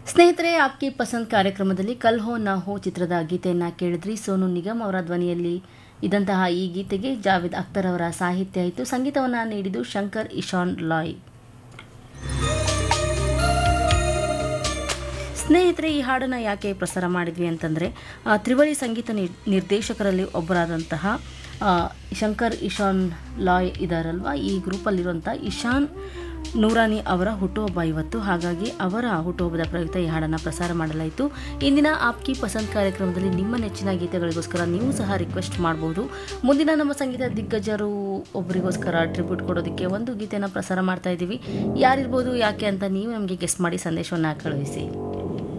ಸ್ನೇಹಿತರೆ ಆಪ್ಕಿ ಪಸಂದ್ ಕಾರ್ಯಕ್ರಮದಲ್ಲಿ ಕಲ್ ಹೋ ನಾ ಹೋ ಚಿತ್ರದ ಗೀತೆಯನ್ನು ಕೇಳಿದ್ರಿ ಸೋನು ನಿಗಮ್ ಅವರ ಧ್ವನಿಯಲ್ಲಿ ಇದ್ದಂತಹ ಈ ಗೀತೆಗೆ ಜಾವೇದ್ ಅಖ್ತರ್ ಅವರ ಸಾಹಿತ್ಯ ಇತ್ತು ಸಂಗೀತವನ್ನು ನೀಡಿದ್ದು ಶಂಕರ್ ಇಶಾನ್ ಲಾಯ್ ಸ್ನೇಹಿತರೆ ಈ ಹಾಡನ್ನು ಯಾಕೆ ಪ್ರಸಾರ ಮಾಡಿದ್ವಿ ಅಂತಂದರೆ ಆ, ತ್ರಿವಳಿ ಸಂಗೀತ ನಿರ್- ನಿರ್ದೇಶಕರಲ್ಲಿ ಒಬ್ಬರಾದಂತಹ ಆ, ಶಂಕರ್ ಇಶಾನ್ ಲಾಯ್ ಇದಾರಲ್ವ ಈ ಗ್ರೂಪಲ್ಲಿರುವಂಥ ಇಶಾನ್ ನೂರಾನಿ ಅವರ ಹುಟ್ಟುಹಬ್ಬ ಇವತ್ತು ಹಾಗಾಗಿ ಅವರ ಹುಟ್ಟುಹಬ್ಬದ ಪ್ರಯುಕ್ತ ಈ ಹಾಡನ್ನು ಪ್ರಸಾರ ಮಾಡಲಾಯಿತು ಇಂದಿನ ಆಪ್ಕಿ ಪಸಂದ್ ಕಾರ್ಯಕ್ರಮದಲ್ಲಿ ನಿಮ್ಮ ನೆಚ್ಚಿನ ಗೀತೆಗಳಿಗೋಸ್ಕರ ನೀವು ಸಹ ರಿಕ್ವೆಸ್ಟ್ ಮಾಡಬಹುದು ಮುಂದಿನ ನಮ್ಮ ಸಂಗೀತ ದಿಗ್ಗಜರು ಒಬ್ಬರಿಗೋಸ್ಕರ ಟ್ರಿಬ್ಯೂಟ್ ಕೊಡೋದಕ್ಕೆ ಒಂದು ಗೀತೆಯನ್ನು ಪ್ರಸಾರ ಮಾಡ್ತಾ ಇದ್ದೀವಿ ಯಾರಿರ್ಬೋದು ಯಾಕೆ ಅಂತ ನೀವು ನಮಗೆ ಗೆಸ್ಟ್ ಮಾಡಿ ಸಂದೇಶವನ್ನು ಕಳುಹಿಸಿ